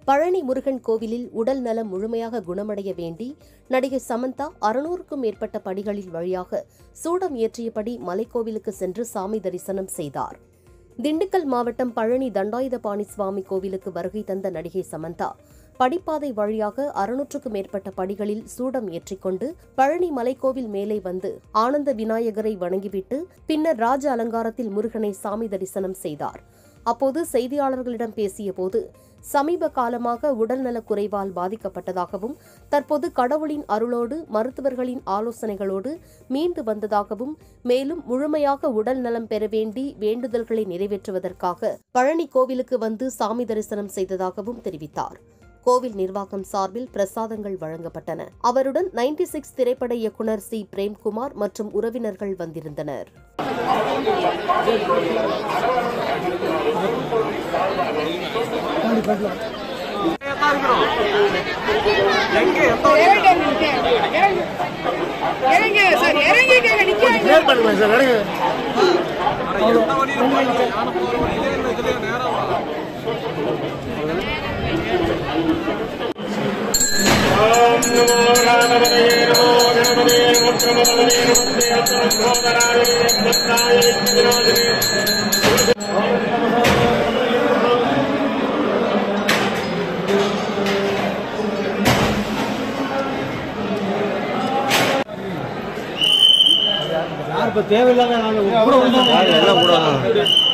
பழனி முருகன் கோவிலில் உடல் நலம் முழுமையாக குணமடைய வேண்டி நடிகை சமந்தா அறுநூறுக்கும் மேற்பட்ட படிகளில் வழியாக சூடம் ஏற்றியபடி மலைக்கோவிலுக்கு சென்று சாமி தரிசனம் செய்தார் திண்டுக்கல் மாவட்டம் பழனி தண்டாயுதபாணி சுவாமி கோவிலுக்கு வருகை தந்த நடிகை சமந்தா படிப்பாதை வழியாக அறுநூற்றுக்கும் மேற்பட்ட படிகளில் சூடம் ஏற்றிக்கொண்டு பழனி மலைக்கோவில் மேலே வந்து ஆனந்த விநாயகரை வணங்கிவிட்டு பின்னர் ராஜ அலங்காரத்தில் முருகனை சாமி தரிசனம் செய்தார் அப்போது செய்தியாளர்களிடம் பேசியபோது சமீப காலமாக உடல்நலக் குறைவால் பாதிக்கப்பட்டதாகவும் தற்போது கடவுளின் அருளோடு மருத்துவர்களின் ஆலோசனைகளோடு மீண்டு வந்ததாகவும் மேலும் முழுமையாக உடல் நலம் பெற வேண்டி வேண்டுதல்களை நிறைவேற்றுவதற்காக பழனி கோவிலுக்கு வந்து சாமி தரிசனம் செய்ததாகவும் தெரிவித்தார் கோவில் நிர்வாகம் சார்பில் பிரசாதங்கள் வழங்கப்பட்டன அவருடன் 96 சிக்ஸ் திரைப்பட இயக்குனர் சி பிரேம்குமார் மற்றும் உறவினர்கள் வந்திருந்தனர் இறங்க சார் இறங்கிக்கங்க நிக்காதீங்க கிளியர் பண்ணுங்க சார் இறங்க ஓம் நமோ ராமபதே நமோ கணபதே முற்றமபதே நமஸ்தே அத்தமோதராய வித்மத்தாய வித்மவினோதினே யார் இப்ப தேவையில்லாம நாங்க கூட வந்தோம். எல்லாம் கூட